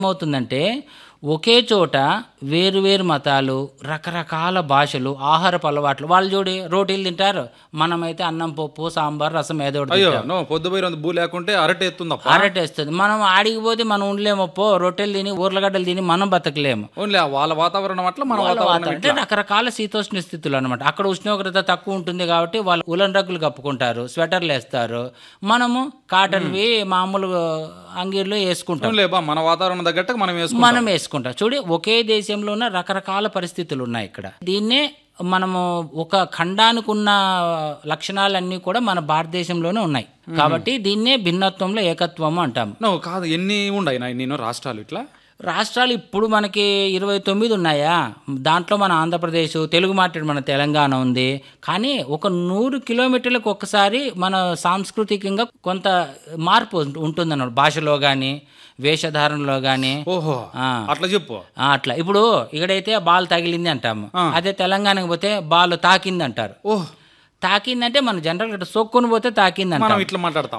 ఏమవుతుందంటే ఒకే చోట వేరు వేరు మతాలు రకరకాల భాషలు ఆహారపు అలవాట్లు వాళ్ళు చూడి రోటీలు తింటారు మనమైతే అన్నం పప్పు సాంబార్ రసం ఏదో ఒకటి అయ్యో తింటాం. నో పొద్దుపోయి భూ లేకుంటే అరటి ఎత్తుందప్ప అరటేస్తుంది మనం ఆడికి పోతే మనం ఉండలేమప్పో రొట్టెలు తిని ఊర్లగడ్డలు తిని మనం బతకలేము ఓన్లీ ఆ వాళ్ళ వాతావరణం అట్లా మన వాళ్ళ వాతావరణం వాతావరణం అంటే రకరకాల శీతోష్ణ స్థితులు అనమాట అక్కడ ఉష్ణోగ్రత తక్కువ ఉంటుంది కాబట్టి వాళ్ళు ఉలన్ రగ్గులు కప్పుకుంటారు స్వెటర్లు వేస్తారు మనము కాటన్వి మామూలు అంగీర్లు వేసుకుంటాం ఓన్లీ బా మన వాతావరణం తగ్గట్టు మనం వేసుకుంటాం మనం వేసుకుంటాం చూడు ఒకే దేశంలో ఉన్న రకరకాల పరిస్థితులు ఉన్నాయి ఇక్కడ దీన్నే మనము ఒక ఖండానికి ఉన్న లక్షణాలన్నీ కూడా మన భారతదేశంలోనే ఉన్నాయి కాబట్టి దీన్నే భిన్నత్వంలో ఏకత్వము అంటాము నో కాదు ఎన్ని ఉన్నాయి నా నేను రాష్ట్రాలు ఇట్లా రాష్ట్రాలు ఇప్పుడు మనకి ఇరవై తొమ్మిది ఉన్నాయా దాంట్లో మన ఆంధ్రప్రదేశ్ తెలుగు మాట్లాడి మన తెలంగాణ ఉంది కానీ ఒక నూరు కిలోమీటర్లకు ఒక్కసారి మన సాంస్కృతికంగా కొంత మార్పు ఉంటుంది అన్నమాట భాషలో కానీ వేషధారణలో కానీ ఓహో ఆ. అట్లా చెప్పు అట్లా ఇప్పుడు ఇక్కడైతే బాల్ తగిలింది అంటాము అదే తెలంగాణకి పోతే బాల్ తాకింది అంటారు ఓహ్ తాకిందంటే మన జనరల్ సొక్కుని పోతే తాకింది మనం అంటాం ఇట్లా మాట్లాడతాం